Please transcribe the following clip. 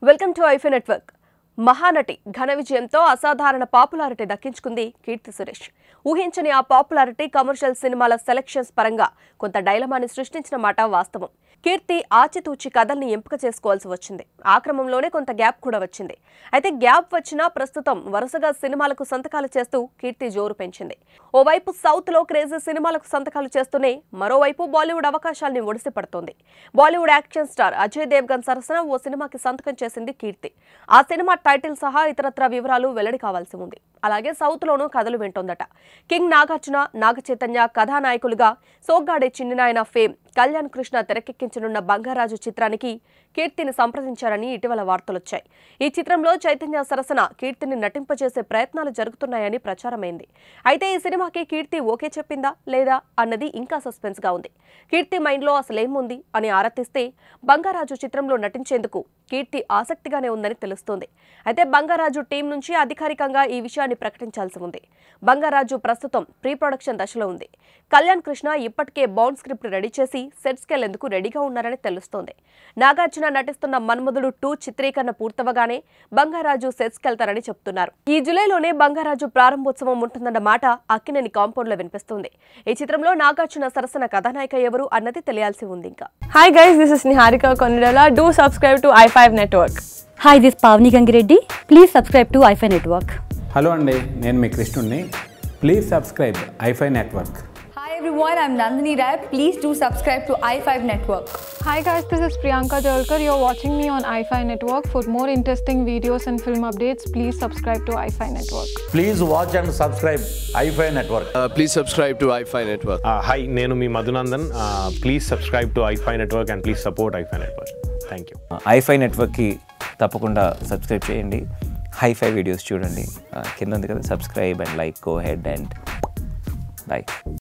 Welcome to iFi network Mahanati ఘన విజయంతో అసాధారణ పాపులారిటీ దక్కించుకుంది కీర్తి సురేష్ ఊహించని ఆ పాపులారిటీ కమర్షియల్ సినిమాల సెలక్షన్స్ పరంగా కొంత డైలమాని సృష్టించిన మాట వాస్తవం కీర్తి ఆచితూచి కథల్ని ఎంపిక చేసుకోవాల్సి వచ్చింది ఆ క్రమంలోనే కొంత గ్యాప్ కూడా వచ్చింది అయితే గ్యాప్ వచ్చినా ప్రస్తుతం వరుసగా సినిమాలకు సంతకాలు చేస్తూ కీర్తి జోరు పెంచింది ఓవైపు సౌత్ లో క్రేజీ సినిమాలకు సంతకాలు చేస్తూనే మరోవైపు బాలీవుడ్ అవకాశాల్ని ఒడిసి పడుతోంది Bollywood action star Ajay Devgn సరసన ఓ సినిమాకి సంతకం చేసింది కీర్తి ఆ సినిమా టైటిల్ సహా ఇతరత్ర వివరాలు వెల్లడి కావాల్సి ఉంది అలాగే సౌత్ లోనూ కథలు వింటోందట కింగ్ నాగార్జున నాగ చైతన్య కథానాయకులుగా సోగ్గాడే చిన్నినాయన ఫేమ్ కళ్యాణ్ కృష్ణ తెరకెక్కించనున్న బంగారాజు చిత్రానికి కీర్తిని సంప్రదించారని ఇటీవల వార్తలొచ్చాయి ఈ చిత్రంలో చైతన్య సరసన కీర్తిని నటింపజేసే ప్రయత్నాలు జరుగుతున్నాయని ప్రచారమైంది అయితే ఈ సినిమాకి కీర్తి ఓకే చెప్పిందా లేదా అన్నది ఇంకా సస్పెన్స్ గా ఉంది కీర్తి మైండ్లో అసలేముంది అని ఆరాధిస్తే బంగారాజు చిత్రంలో నటించేందుకు కీర్తి ఆసక్తిగానే ఉందని తెలుస్తోంది అయితే బంగారాజు టీం నుంచి అధికారికంగా ఈ విషయాన్ని ప్రకటించాల్సి ఉంది బంగారాజు ప్రస్తుతం ప్రీ ప్రొడక్షన్ దశలో ఉంది కళ్యాణ్ కృష్ణ ఇప్పటికే బౌండ్ స్క్రిప్ట్ రెడీ చేసి సెట్స్కి వెళ్లేందుకు రెడీగా ఉన్నారని తెలుస్తోంది నాగార్జున నటిస్తున్న మన్మధుడు టూ చిత్రీకరణ పూర్తవగానే బంగారాజు సెట్స్కి వెళ్తారని చెప్తున్నారు ఈ జూలైలోనే బంగారాజు ప్రారంభోత్సవం ఉంటుందన్న మాట అక్కినేని కాంపౌండ్ లో వినిపిస్తుంది ఈ చిత్రంలో నాగార్జున సరసన కథానాయిక ఎవరు అన్నది తెలియాల్సి ఉంది ఇంకా Hi guys, this is Niharika Konidala. Do subscribe to i5 Network. Hi this Pavani Gangireddy please subscribe to iFi network hello అండి నేను మీ కృష్ణుడిని please subscribe iFi network Hi everyone, I'm Nandini Rai. Please do subscribe to i5 Network. Hi guys, this is Priyanka Jalkar. You're watching me on iFi Network. For more interesting videos and film updates, please subscribe to iFi Network. Please watch and subscribe iFi Network. Uh, please subscribe to iFi Network. Hi నేను మీ Madhunandan please subscribe to iFi network and please support iFi network thank you iFi నెట్వర్క్కి తప్పకుండా subscribe చేయండి hi-fi videos చూడండి ఆ, కింద ఉంది కదా subscribe and like go ahead and by